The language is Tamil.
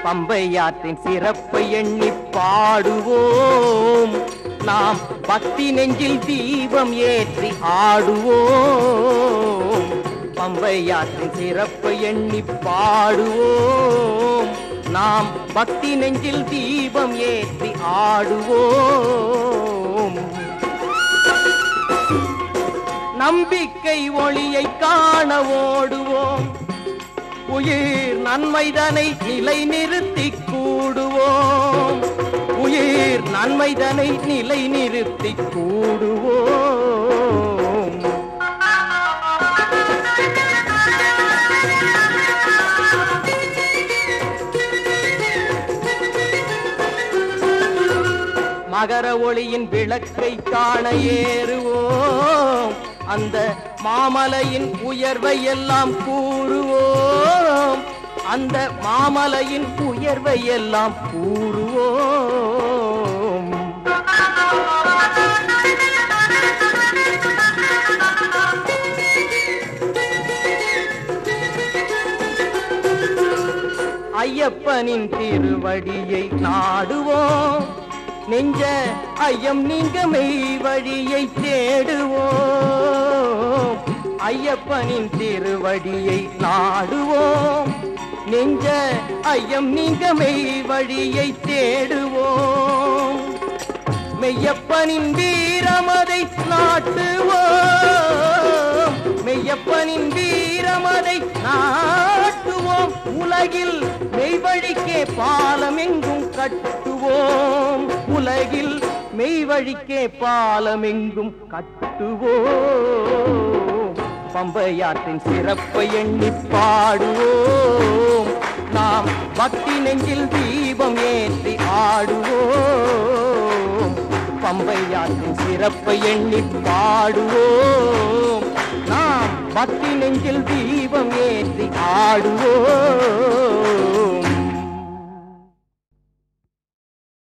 பம்பையாற்றின் சிறப்பை எண்ணி பாடுவோம் நாம் பக்தி நெஞ்சில் தீபம் ஏற்றி ஆடுவோம் பம்பையாற்றின் சிறப்பை எண்ணி பாடுவோம் நாம் பக்தி நெஞ்சில் தீபம் ஏற்றி ஆடுவோம் நம்பிக்கை ஒளியை காண ஓடுவோம் உயிர் நன்மைதனை நிலை நிறுத்தி கூடுவோம் உயிர் நன்மைதனை நிலை நிறுத்தி கூடுவோம் மகர ஒளியின் விளக்கை காண ஏறுவோம் அந்த மாமலையின் உயர்வை எல்லாம் கூறுவோம் அந்த மாமலையின் உயர்வை எல்லாம் கூறுவோம் ஐயப்பனின் திருவடியை நாடுவோம் நெஞ்ச ஐயம் நீங்க மெய் வழியை தேடுவோம் ஐயப்பனின் திருவடியை நாடுவோம் நெஞ்ச ஐயம் நீங்க மெய் வழியை தேடுவோம் மெய்யப்பனின் வீரமதை நாட்டுவோம் மெய்யப்பனின் வீரமதை நாட்டுவோம் உலகில் மெய்வழிக்கே பாலம் எங்கும் கட்டுவோம் உலகில் மெய்வழிக்கே பாலம் எங்கும் கட்டுவோம் பம்பையாற்றின் சிறப்பை எண்ணி பாடுவோம் நாம் பக்தி நெஞ்சில் தீபம் ஏற்றி ஆடுவோம் பம்பையாற்றின் சிறப்பை எண்ணி பாடுவோம் நாம் பக்தி நெஞ்சில் தீபம் ஏற்றி ஆடுவோம்